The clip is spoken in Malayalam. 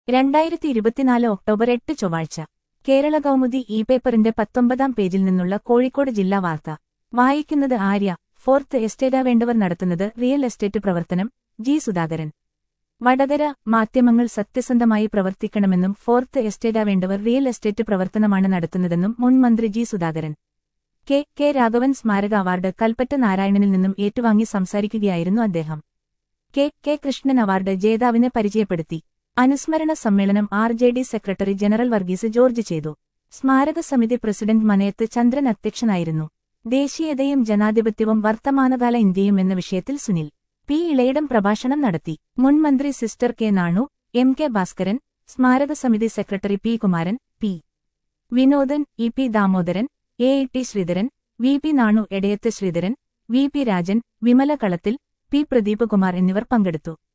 രണ്ടായിരത്തി ഇരുപത്തിനാല് ഒക്ടോബർ എട്ട് ചൊവ്വാഴ്ച കേരള കൗമുദി ഇ പേപ്പറിന്റെ പത്തൊമ്പതാം പേജിൽ നിന്നുള്ള കോഴിക്കോട് ജില്ലാ വാർത്ത വായിക്കുന്നത് ആര്യ ഫോർത്ത് എസ്റ്റേറ്റാ വേണ്ടവർ നടത്തുന്നത് റിയൽ എസ്റ്റേറ്റ് പ്രവർത്തനം ജി സുധാകരൻ വടകര മാധ്യമങ്ങൾ സത്യസന്ധമായി പ്രവർത്തിക്കണമെന്നും ഫോർത്ത് എസ്റ്റേറ്റാ വേണ്ടവർ റിയൽ എസ്റ്റേറ്റ് പ്രവർത്തനമാണ് നടത്തുന്നതെന്നും മുൻ മന്ത്രി G Sudhakaran K K Raghavan സ്മാരക അവാർഡ് കൽപ്പറ്റ നാരായണനിൽ നിന്നും ഏറ്റുവാങ്ങി സംസാരിക്കുകയായിരുന്നു അദ്ദേഹം കെ കെ കൃഷ്ണൻ അവാർഡ് ജേതാവിനെ പരിചയപ്പെടുത്തി അനുസ്മരണ സമ്മേളനം R J D secretary general Varghese George ചെയ്തു സ്മാരക സമിതി പ്രസിഡന്റ് മനയത്ത് ചന്ദ്രൻ അധ്യക്ഷനായിരുന്നു ദേശീയതയും ജനാധിപത്യവും വർത്തമാനകാല ഇന്ത്യയും എന്ന വിഷയത്തിൽ സുനിൽ പി ഇളയിടം പ്രഭാഷണം നടത്തി മുൻ മന്ത്രി സിസ്റ്റർ K Nanu M K Bhaskaran സ്മാരക സമിതി secretary P Kumaran P Vinodan E P Damodaran A E T Sreedharan V P Nanu Edayath Sreedharan V P Rajan Vimala Kalathil P Pradeep Kumar എന്നിവർ പങ്കെടുത്തു